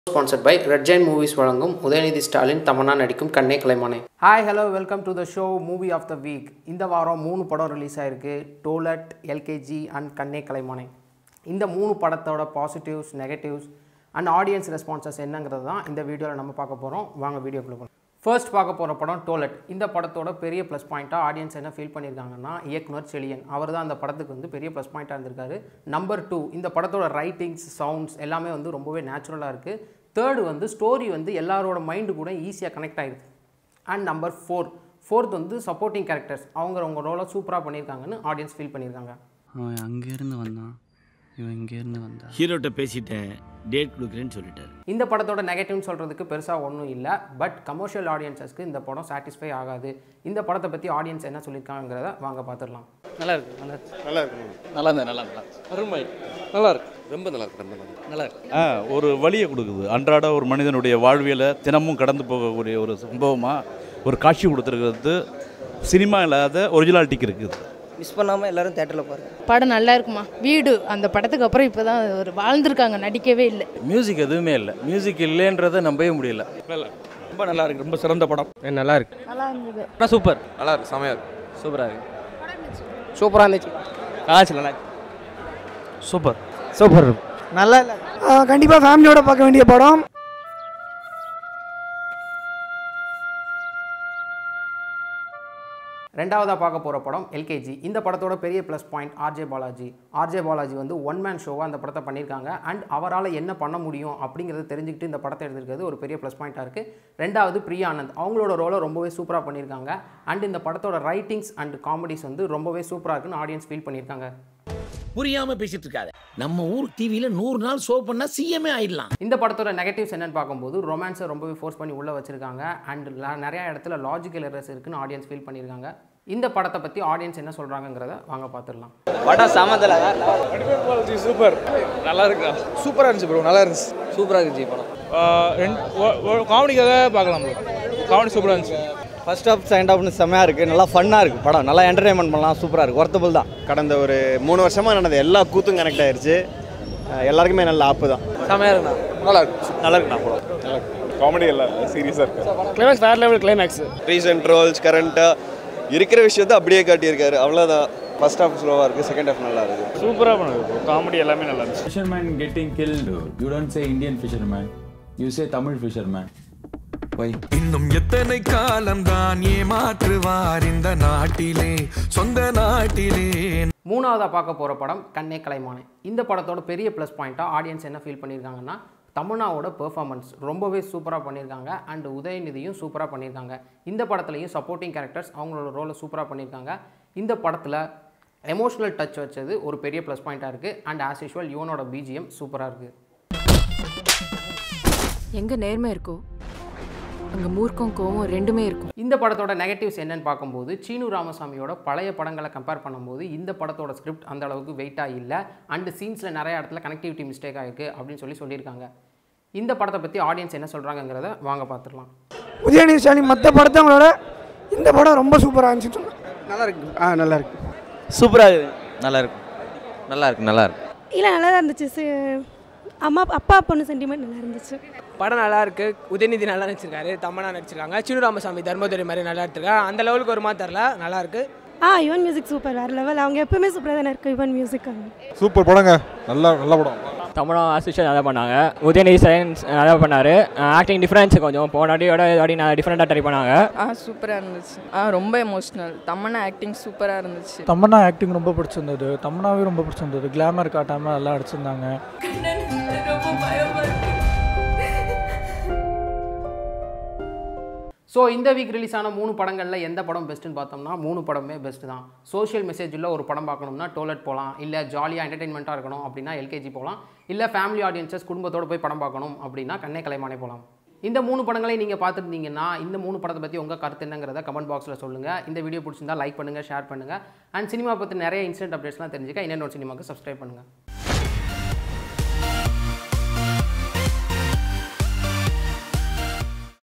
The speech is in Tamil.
Sponsored by Red Giant Movies வழங்கும் உதயநிதி ஸ்டாலின் தமன்னா நடிக்கும் Kanne Kalaimaane hi hello welcome to the show movie of the week இந்த வாரம் மூணு படம் ரிலீஸ் ஆயிருக்கு டோலட் எல்கேஜி அண்ட் கண்ணே கலைமானே இந்த மூணு படத்தோட positives negatives and audience responses என்னங்கிறது தான் இந்த வீடியோவில் நம்ம பார்க்க போகிறோம் வாங்க வீடியோக்குள்ள போகலாம் ஃபர்ஸ்ட் பார்க்க போகிற படம் டோலட் இந்த படத்தோட பெரிய ப்ளஸ் பாயிண்ட்டாக ஆடியன்ஸ் என்ன ஃபீல் பண்ணியிருக்காங்கன்னா இயக்குனர் செழியன் அவர் தான் அந்த படத்துக்கு வந்து பெரிய ப்ளஸ் பாயிண்ட்டாக இருந்திருக்காரு நம்பர் டூ இந்த படத்தோட ரைட்டிங்ஸ் சவுண்ட்ஸ் எல்லாமே வந்து ரொம்பவே நேச்சுரலாக இருக்குது தேர்டு வந்து ஸ்டோரி வந்து எல்லாரோட மைண்டு கூட ஈஸியாக கனெக்ட் ஆகிடுது அண்ட் நம்பர் ஃபோர் ஃபோர்த் வந்து சப்போர்ட்டிங் கேரக்டர்ஸ் அவங்க அவங்க ரோலை சூப்பராக பண்ணியிருக்காங்கன்னு ஆடியன்ஸ் ஃபீல் பண்ணியிருக்காங்க அவன் அங்கேருந்து வந்தான் இவன் இங்கேருந்து வந்தான் ஹீரோட்ட பேசிட்டேன் டேட் கொடுக்குறேன்னு சொல்லிட்டாரு இந்த படத்தோட நெகட்டிவ்னு சொல்கிறதுக்கு பெருசாக ஒன்றும் இல்லை பட் கமர்ஷியல் ஆடியன்ஸஸ்க்கு இந்த படம் சாட்டிஸ்ஃபை ஆகாது இந்த படத்தை பற்றி ஆடியன்ஸ் என்ன சொல்லியிருக்காங்கிறத வாங்க பார்த்துடலாம் நல்லா இருக்கு நல்லா இருக்கு நல்லா இருக்கு நல்லா இருந்தா நல்லா இருந்தா அருமை நல்லா இருக்கு ரொம்ப நல்லா இருக்கு ரொம்ப நல்லா இருக்கு நல்லா இருக்கு ஆ ஒரு வழியை கொடுக்குது அன்றாட ஒரு மனிதனுடைய வாழ்வியலை தினமும் கடந்து போகக்கூடிய ஒரு சம்பவமாக ஒரு காட்சி கொடுத்துருக்கிறது சினிமா இல்லாத ஒரிஜினாலிட்டிக்கு இருக்குது மிஸ் பண்ணாமல் எல்லாரும் தேட்டரில் பாருங்க படம் நல்லா இருக்குமா வீடு அந்த படத்துக்கு அப்புறம் இப்போ தான் ஒரு வாழ்ந்திருக்காங்க நடிக்கவே இல்லை மியூசிக் எதுவுமே இல்லை மியூசிக் இல்லைன்றதை நம்பவே முடியல ரொம்ப நல்லா இருக்கு ரொம்ப சிறந்த படம் நல்லா இருக்கு நல்லா இருந்தது சூப்பர் நல்லா இருக்கு செமையா இருக்கு சூப்பராக இருக்கு சூப்பராக இருந்துச்சு ஆச்சு நல்லா சூப்பர் சூப்பர் நல்லா இல்லை கண்டிப்பாக ஃபேமிலியோட பார்க்க வேண்டிய படம் ரெண்டாவதாக பார்க்க போகிற படம் எல்கேஜி இந்த படத்தோட பெரிய plus point RJ Balaji RJ Balaji வந்து ஒன் மேன் ஷோவாக அந்த படத்தை பண்ணியிருக்காங்க அண்ட் அவரால் என்ன பண்ண முடியும் அப்படிங்கிறத தெரிஞ்சுக்கிட்டு இந்த படத்தை எடுத்திருக்கிறது ஒரு பெரிய ப்ளஸ் பாயிண்ட்டாக இருக்குது ரெண்டாவது பிரியா ஆனந்த் அவங்களோட ரோலை ரொம்பவே சூப்பராக பண்ணியிருக்காங்க அண்ட் இந்த படத்தோட ரைட்டிங்ஸ் அண்ட் காமெடிஸ் வந்து ரொம்பவே சூப்பராக இருக்குன்னு ஆடியன்ஸ் ஃபீல் பண்ணியிருக்காங்க புரியாம பேசிட்டு இருக்காத நம்ம ஊர் டிவியில நூறு நாள் ஷோ பண்ணா சிஎம்ஏ ஆயிடலாம் இந்த படத்தோட நெகட்டிவ்ஸ் என்னன்னு பார்க்கும்போது ரொமான்ஸை ரொம்பவே ஃபோர்ஸ் பண்ணி உள்ளே வச்சிருக்காங்க அண்ட் நிறைய இடத்துல லாஜிக்கல் எரர்ஸ் இருக்குன்னு ஆடியன்ஸ் ஃபீல் பண்ணியிருக்காங்க இந்த படத்தை பற்றி ஆடியன்ஸ் என்ன சொல்கிறாங்கங்கிறத வாங்க பார்த்துடலாம் படம் சமத்தில் சூப்பர் நல்லா இருக்கு சூப்பரா இருந்துச்சு ப்ரோ நல்லா இருந்துச்சு சூப்பராக இருந்துச்சு படம் காமெடிக்காக பார்க்கலாம் ப்ரோ காமெடி சூப்பராக இருந்துச்சு ஃபர்ஸ்ட் ஆஃப் செகண்ட் ஆஃப்னு செம்மையாக இருக்குது நல்லா ஃபன்னாக இருக்குது படம் நல்லா என்டர்டைன்மெண்ட் பண்ணலாம் சூப்பராக இருக்குது ஒர்த்தபிள் தான் கடந்த ஒரு மூணு வருஷமா நடந்த எல்லா கூத்தும் கனெக்ட் ஆயிருச்சு அஹ் எல்லாருக்குமே நல்ல ஆப்பு தான் செம்மையாக இருக்குண்ணா நல்லா இருக்கு நல்லா இருக்குண்ணா படம் நல்லா இருக்கு காமெடி எல்லாம் சீரியஸாக இருக்கு கிளைமேக்ஸ் வேறு லெவல் கிளைமேக்ஸ் ரீசன்ட் ரோல்ஸ் கரண்ட்டாக இருக்கிற விஷயத்தை அப்படியே காட்டியிருக்காரு அவ்வளோதான் ஃபர்ஸ்ட் ஹாஃப் ஸ்லோவாக இருக்குது செகண்ட் ஹாஃப் நல்லா இருக்குது சூப்பராக பண்ணுது காமெடி எல்லாமே நல்லா இருந்துச்சு Fisherman getting killed. You don't say Indian fisherman. You say Tamil fisherman. Why? இன்னும் எத்தனை காலம்தான் ஏமாற்றுவார் இந்த நாட்டிலே சொந்த நாட்டிலே மூணாவதாக பார்க்க போகிற படம் கண்ணே கலைமானே இந்த படத்தோட பெரிய ப்ளஸ் பாயிண்ட்டாக ஆடியன்ஸ் என்ன ஃபீல் பண்ணியிருக்காங்கன்னா தமன்னாவோட பெர்ஃபார்மன்ஸ் ரொம்பவே சூப்பராக பண்ணியிருக்காங்க அண்ட் உதயநிதியும் சூப்பராக பண்ணியிருக்காங்க இந்த படத்துலையும் சப்போர்ட்டிங் கேரக்டர்ஸ் அவங்களோட ரோலை சூப்பராக பண்ணியிருக்காங்க இந்த படத்தில் எமோஷனல் டச் வச்சது ஒரு பெரிய ப்ளஸ் பாயிண்ட்டாக இருக்குது அண்ட் ஆஸ் யூஷுவல் யுவனோட பிஜிஎம் சூப்பராக இருக்குது எங்கே நேர்மை இருக்கோ அங்கே மூர்க்கம் கோவம் ரெண்டுமே இருக்கும் இந்த படத்தோட நெகட்டிவ்ஸ் என்னன்னு பார்க்கும்போது சீனு ராமசாமியோட பழைய படங்களை கம்பேர் பண்ணும்போது இந்த படத்தோட ஸ்கிரிப்ட் அந்த அளவுக்கு வெயிட்டாக இல்லை அண்ட் சீன்ஸில் நிறைய இடத்துல கனெக்டிவிட்டி மிஸ்டேக் ஆயிருக்கு அப்படின்னு சொல்லி சொல்லியிருக்காங்க இந்த படத்தை பற்றி ஆடியன்ஸ் என்ன சொல்கிறாங்கங்கிறத வாங்க பார்த்துடலாம் உதயநிதி ஸ்டாலின் மற்ற படத்தவங்களோட இந்த படம் ரொம்ப சூப்பராக இருந்துச்சு சொன்னேன் நல்லா இருக்கு ஆ நல்லா இருக்கு சூப்பராக இருக்குது நல்லா இருக்கு நல்லா இருக்கு நல்லா இருக்கு இல்லை நல்லா தான் இருந்துச்சு அம்மா அப்பா பொண்ணு சென்டிமெண்ட் நல்லா இருந்துச்சு படம் நல்லா இருக்கு உதயநிதி நல்லா நடிச்சிருக்காரு தமனா நடிச்சிருக்காங்க சின்னு ராமசாமி தர்மதுரை மாதிரி நல்லா எடுத்திருக்காங்க அந்த லெவலுக்கு ஒரு மாதிரி தரல நல்லா இருக்கு ஆ யுவன் மியூசிக் சூப்பர் வேறு லெவல் அவங்க எப்பவுமே சூப்பராக தானே இருக்கு யுவன் மியூசிக் சூப்பர் படங்க நல்லா நல்ல படம் தமிழம் ஆசிஷன் நல்லா பண்ணாங்க உதயநிதி சயின்ஸ் நல்லா பண்ணார் ஆக்டிங் டிஃப்ரென்ஸ் கொஞ்சம் போனாடியோட இதாடி நான் டிஃப்ரெண்ட்டாக ட்ரை பண்ணாங்க ஆ சூப்பராக இருந்துச்சு ஆ ரொம்ப எமோஷ்னல் தம்மனா ஆக்டிங் சூப்பராக இருந்துச்சு தமன்னா ஆக்டிங் ரொம்ப பிடிச்சிருந்தது தமன்னாவே ரொம்ப பிடிச்சிருந்தது கிளாமர் காட்டாமல் நல்லா அடிச்சிருந்தாங்க ஸோ இந்த வீக் ரிலீஸ் ஆன மூணு படங்களில் எந்த படம் பெஸ்ட்டுன்னு பார்த்தோம்னா மூணு படமே பெஸ்ட்டு தான் சோஷியல் மெசேஜ் உள்ள ஒரு படம் பார்க்கணும்னா டோலட் போகலாம் இல்லை ஜாலியாக என்டர்டெயின்மெண்ட்டாக இருக்கணும் அப்படின்னா எல்கேஜி போகலாம் இல்லை ஃபேமிலி ஆடியன்ஸஸ் குடும்பத்தோடு போய் படம் பார்க்கணும் அப்படின்னா கண்ணே கலைமானே போகலாம் இந்த மூணு படங்களை நீங்கள் பார்த்துருந்தீங்கன்னா இந்த மூணு படத்தை பற்றி உங்கள் கருத்து என்னங்கிறத கமெண்ட் பாக்ஸில் சொல்லுங்கள் இந்த வீடியோ பிடிச்சிருந்தா லைக் பண்ணுங்கள் ஷேர் பண்ணுங்கள் அண்ட் சினிமா பற்றி நிறைய இன்ஸ்டன்ட் அப்டேட்ஸ்லாம் தெரிஞ்சுக்க இன்னொரு சினிமாவுக்கு சப்ஸ்கிரைப் பண்ணுங்கள்